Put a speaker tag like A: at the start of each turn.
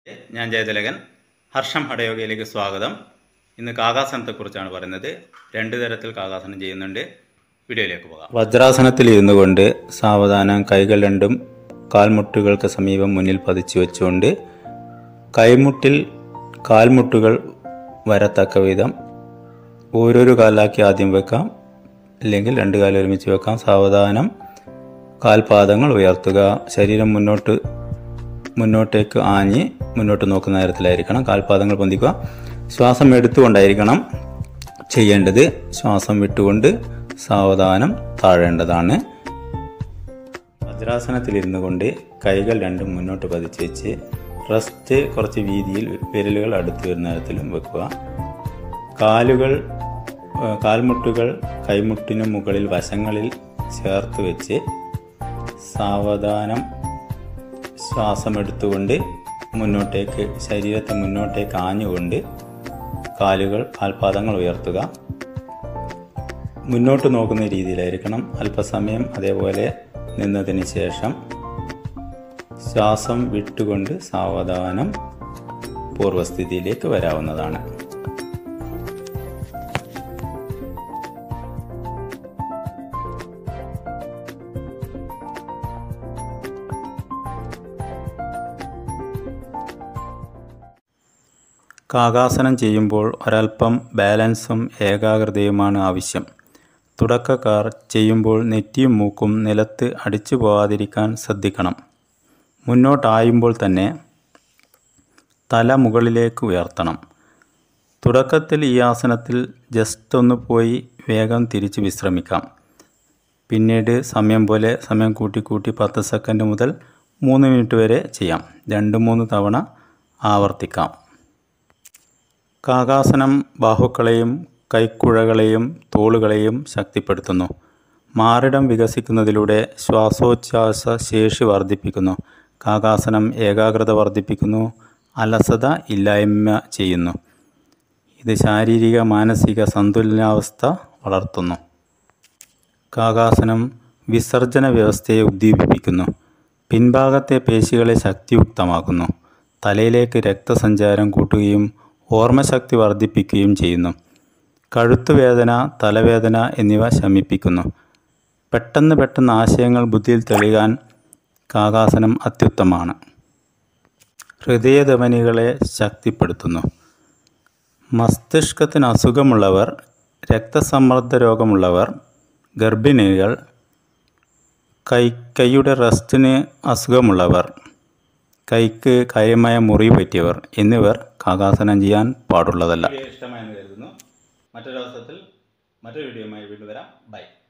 A: ഞാൻ ജയതിലകൻ ഹർഷം ഹടയോഗയിലേക്ക് സ്വാഗതം ഇന്ന് കാകാസനത്തെക്കുറിച്ചാണ് പറയുന്നത് രണ്ട് തരത്തിൽ കാകാസനം ചെയ്യുന്നുണ്ട് വീഡിയോയിലേക്ക് പോകാം വജ്രാസനത്തിൽ ഇരുന്നു കൊണ്ട് സാവധാനം കൈകൾ രണ്ടും കാൽമുട്ടുകൾക്ക് സമീപം മുന്നിൽ പതിച്ചു വെച്ചുകൊണ്ട് കൈമുട്ടിൽ കാൽമുട്ടുകൾ വരത്തക്ക വിധം ഓരോരോ കാലാക്കി ആദ്യം വെക്കാം അല്ലെങ്കിൽ രണ്ട് കാലം ഒരുമിച്ച് വെക്കാം സാവധാനം കാൽപാദങ്ങൾ ഉയർത്തുക ശരീരം മുന്നോട്ട് മുന്നോട്ടേക്ക് ആഞ്ഞ് മുന്നോട്ട് നോക്കുന്ന നേരത്തിലായിരിക്കണം കാൽപാദങ്ങൾ പൊന്തിക്കുക ശ്വാസം എടുത്തുകൊണ്ടായിരിക്കണം ചെയ്യേണ്ടത് ശ്വാസം വിട്ടുകൊണ്ട് സാവധാനം താഴേണ്ടതാണ് വജ്രാസനത്തിലിരുന്നു കൊണ്ട് കൈകൾ രണ്ടും മുന്നോട്ട് പതിച്ച് വെച്ച് റെസ്റ്റ് കുറച്ച് വീതിയിൽ വിരലുകൾ അടുത്ത് വരുന്ന തരത്തിലും വെക്കുക കാലുകൾ ഏ, കാൽമുട്ടുകൾ കൈമുട്ടിന് മുകളിൽ വശങ്ങളിൽ ചേർത്ത് വെച്ച് സാവധാനം ശ്വാസമെടുത്തുകൊണ്ട് മുന്നോട്ടേക്ക് ശരീരത്തെ മുന്നോട്ടേക്ക് ആഞ്ഞുകൊണ്ട് കാലുകൾ കാൽപാദങ്ങൾ ഉയർത്തുക മുന്നോട്ട് നോക്കുന്ന രീതിയിലായിരിക്കണം അല്പസമയം അതേപോലെ നിന്നതിന് ശേഷം ശ്വാസം വിട്ടുകൊണ്ട് സാവധാനം പൂർവ്വസ്ഥിതിയിലേക്ക് വരാവുന്നതാണ് കാകാസനം ചെയ്യുമ്പോൾ ഒരൽപ്പം ബാലൻസും ഏകാഗ്രതയുമാണ് ആവശ്യം തുടക്കക്കാർ ചെയ്യുമ്പോൾ നെറ്റിയും മൂക്കും നിലത്ത് അടിച്ചു പോകാതിരിക്കാൻ ശ്രദ്ധിക്കണം മുന്നോട്ടായുമ്പോൾ തന്നെ തല മുകളിലേക്ക് ഉയർത്തണം തുടക്കത്തിൽ ഈ ആസനത്തിൽ ജസ്റ്റ് ഒന്ന് പോയി വേഗം തിരിച്ച് വിശ്രമിക്കാം പിന്നീട് സമയം പോലെ സമയം കൂട്ടി കൂട്ടി പത്ത് സെക്കൻഡ് മുതൽ മൂന്ന് മിനിറ്റ് വരെ ചെയ്യാം രണ്ട് മൂന്ന് തവണ ആവർത്തിക്കാം കാകാസനം ബാഹുക്കളെയും കൈക്കുഴകളെയും തോളുകളെയും ശക്തിപ്പെടുത്തുന്നു മാറിടം വികസിക്കുന്നതിലൂടെ ശ്വാസോച്ഛ്വാസ ശേഷി വർദ്ധിപ്പിക്കുന്നു കാകാസനം ഏകാഗ്രത വർദ്ധിപ്പിക്കുന്നു അലസത ഇല്ലായ്മ ചെയ്യുന്നു ഇത് ശാരീരിക മാനസിക സന്തുലനാവസ്ഥ വളർത്തുന്നു കാകാസനം വിസർജന വ്യവസ്ഥയെ ഉദ്ദീപിപ്പിക്കുന്നു പിൻഭാഗത്തെ പേശികളെ ശക്തിയുക്തമാക്കുന്നു തലയിലേക്ക് രക്തസഞ്ചാരം കൂട്ടുകയും ഓർമ്മശക്തി വർദ്ധിപ്പിക്കുകയും ചെയ്യുന്നു കഴുത്തുവേദന തലവേദന എന്നിവ ശമിപ്പിക്കുന്നു പെട്ടെന്ന് പെട്ടെന്ന് ആശയങ്ങൾ ബുദ്ധിയിൽ തെളിയാൻ കാകാസനം അത്യുത്തമാണ് ഹൃദയധമനികളെ ശക്തിപ്പെടുത്തുന്നു മസ്തിഷ്കത്തിന് അസുഖമുള്ളവർ രക്തസമ്മർദ്ദ രോഗമുള്ളവർ ഗർഭിണികൾ കൈ കൈയുടെ റെസ്റ്റിന് അസുഖമുള്ളവർ കൈക്ക് കാര്യമായ മുറിവ് പറ്റിയവർ എന്നിവർ കാകാസനം ചെയ്യാൻ പാടുള്ളതല്ല ഇഷ്ടമായെന്ന് കരുതുന്നു മറ്റൊരു അവസരത്തിൽ മറ്റൊരു വീഡിയോയുമായി വീണ്ടും വരാം ബൈ